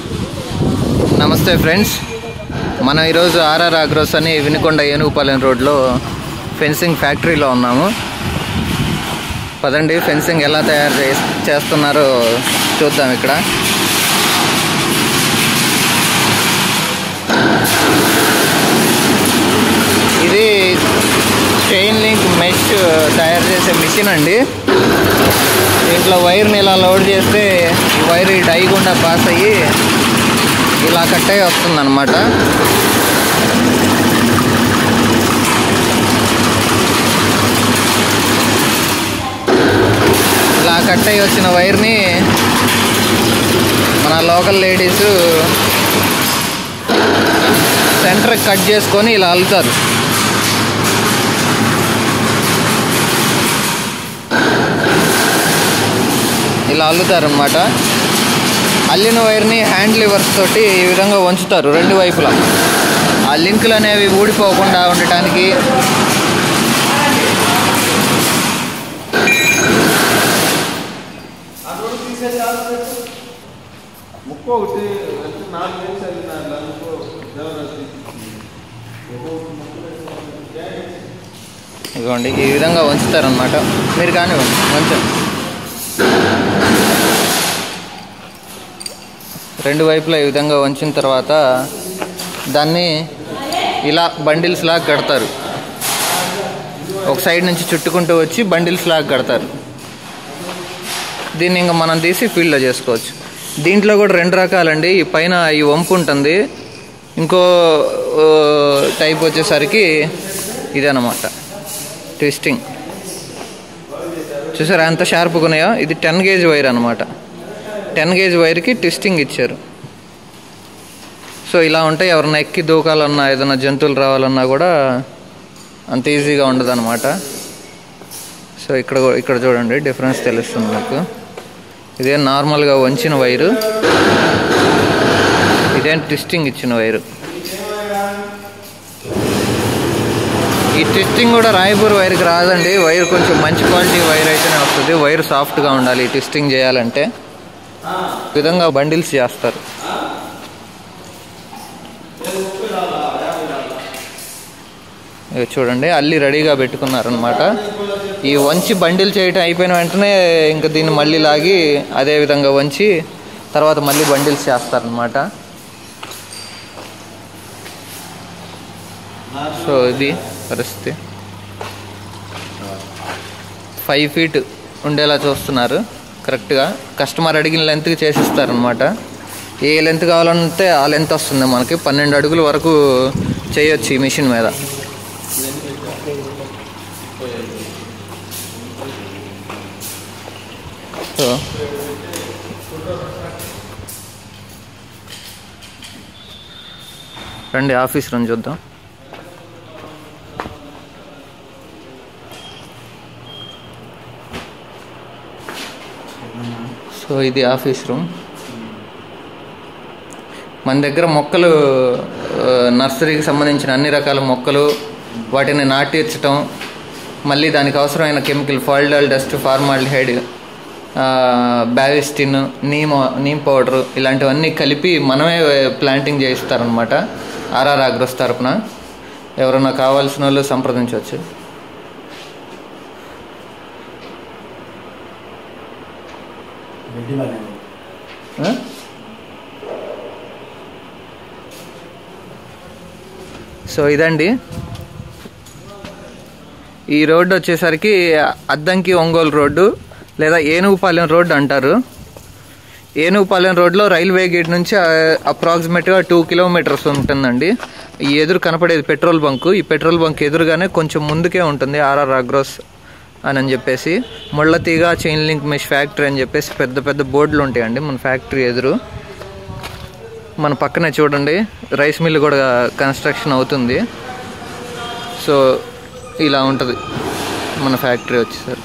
నమస్తే ఫ్రెండ్స్ మనం ఈరోజు ఆర్ఆర్ అగ్రోస్ అని వినుకొండ ఏనుగుపాలెం రోడ్లో ఫెన్సింగ్ ఫ్యాక్టరీలో ఉన్నాము పదండి ఫెన్సింగ్ ఎలా తయారు చే చేస్తున్నారో చూద్దాం ఇక్కడ ఇది చైన్ లింక్ మెష్ తయారు చేసే మిషన్ అండి దీంట్లో వైర్ని ఇలా లోడ్ చేస్తే ఈ వైర్ ఈ డై గుండా పాస్ అయ్యి ఇలా కట్ అయ్యి వస్తుంది అనమాట ఇలా కట్ అయ్యి వచ్చిన వైర్ని మన లోకల్ లేడీస్ సెంటర్ కట్ చేసుకొని ఇలా అల్లుతారు ఇలా అల్లుతారు అనమాట అల్లిన వైర్ని హ్యాండ్ లివర్స్ తోటి ఈ విధంగా వంచుతారు రెండు వైపులా ఆ లింకులు అనేవి ఊడిపోకుండా ఉండటానికి ముక్కు ఒకటి అంటే నాలుగు వేసి వెళ్ళిన ముక్కు దేవరాజు ఇదిగోండి ఈ విధంగా వంచుతారనమాట మీరు కానివ్వండి వంచండి రెండు వైపులా ఈ విధంగా వంచిన తర్వాత దాన్ని ఇలా బండిల్స్ లాగా కడతారు ఒక సైడ్ నుంచి చుట్టుకుంటూ వచ్చి బండిల్స్ లాగా కడతారు దీన్ని ఇంకా మనం తీసి ఫీల్డ్లో చేసుకోవచ్చు దీంట్లో కూడా రెండు రకాలండి ఈ పైన ఈ వంపు ఉంటుంది ఇంకో ఓ, టైప్ వచ్చేసరికి ఇదన్నమాట ట్విస్టింగ్ చూసారా ఎంత షార్ప్గా ఉన్నాయో ఇది టెన్ గేజ్ వైర్ అనమాట టెన్ గేజ్ వైర్కి ట్విస్టింగ్ ఇచ్చారు సో ఇలా ఉంటాయి ఎవరన్నా ఎక్కి దూకాలన్నా ఏదైనా జంతువులు రావాలన్నా కూడా అంత ఈజీగా ఉండదు అనమాట సో ఇక్కడ కూ- ఇక్కడ చూడండి డిఫరెన్స్ తెలుస్తుంది నాకు ఇదే నార్మల్గా వంచిన వైరు ఇదేం ట్విస్టింగ్ ఇచ్చిన వైరు ఈ ట్విస్టింగ్ కూడా రాయపూర్ వైర్కి రాదండి వైర్ కొంచెం మంచి క్వాలిటీ వైర్ అయితేనే వస్తుంది వైర్ సాఫ్ట్గా ఉండాలి ఈ ట్విస్టింగ్ చేయాలంటే ఈ విధంగా బండిల్స్ చేస్తారు ఇవి చూడండి అల్లి రెడీగా పెట్టుకున్నారనమాట ఈ వంచి బండిల్ చేయటం అయిపోయిన వెంటనే ఇంకా దీన్ని మళ్ళీ లాగి అదే విధంగా వంచి తర్వాత మళ్ళీ బండిల్స్ చేస్తారనమాట సో ఇది పరిస్థితి ఫైవ్ ఫీట్ ఉండేలా చూస్తున్నారు కరెక్ట్గా కస్టమర్ అడిగిన లెంత్కి చేసిస్తారనమాట ఏ లెంత్ కావాలంటే ఆ లెంత్ వస్తుంది మనకి పన్నెండు అడుగుల వరకు చేయొచ్చు ఈ మిషన్ మీద సో రండి ఆఫీస్ రన్ చూద్దాం సో ఇది ఆఫీస్ రూమ్ మన దగ్గర మొక్కలు ఆ, నర్సరీకి సంబంధించిన అన్ని రకాల మొక్కలు వాటిని నాటించటం మళ్ళీ దానికి అవసరమైన కెమికల్ ఫాల్డాల్ dust formaldehyde Bavistin neem neem powder ఇలాంటివన్నీ కలిపి మనమే ప్లాంటింగ్ చేయిస్తారనమాట ఆర్ఆర్ ఆగ్రోస్ తరపున ఎవరైనా కావాల్సిన వాళ్ళు సంప్రదించవచ్చు ఆ? సో ఇదండి ఈ రోడ్డు వచ్చేసరికి అద్దంకి ఒంగోలు రోడ్డు లేదా ఏనుగుపాలెం రోడ్డు అంటారు ఏనుగుపాలెం రోడ్లో రైల్వే గేట్ నుంచి అప్రాక్సిమేట్గా టూ కిలోమీటర్స్ ఉంటుందండి ఈ ఎదురు కనపడేది పెట్రోల్ బంకు ఈ పెట్రోల్ బంక్ ఎదురుగానే కొంచెం ముందుకే ఉంటుంది ఆర్ఆర్ అగ్రోస్ అని అని చెప్పేసి ముళ్ళతీగ చైన్ లింక్ మెష్ ఫ్యాక్టరీ అని చెప్పేసి పెద్ద పెద్ద బోర్డులు ఉంటాయండి మన ఫ్యాక్టరీ ఎదురు మన పక్కనే చూడండి రైస్ మిల్ కూడా కన్స్ట్రక్షన్ అవుతుంది సో ఇలా ఉంటుంది మన ఫ్యాక్టరీ వచ్చేసరికి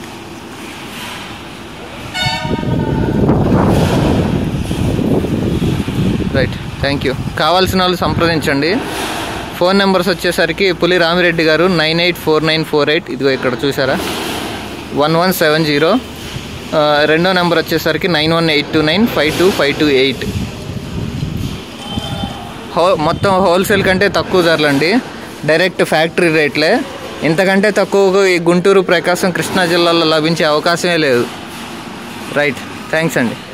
రైట్ థ్యాంక్ యూ కావాల్సిన వాళ్ళు సంప్రదించండి ఫోన్ నెంబర్స్ వచ్చేసరికి పులి రామిరెడ్డి గారు nine eight four nine four eight ఇదిగో ఇక్కడ చూసారా వన్ వన్ సెవెన్ జీరో రెండో నెంబర్ వచ్చేసరికి nine one eight two nine five two five two eight హో మొత్తం హోల్సేల్ కంటే తక్కువ ధరలండి డైరెక్ట్ ఫ్యాక్టరీ రేట్లే ఇంతకంటే తక్కువగా ఈ గుంటూరు ప్రకాశం కృష్ణా జిల్లాలో లభించే అవకాశమే లేదు రైట్ థ్యాంక్స్ అండి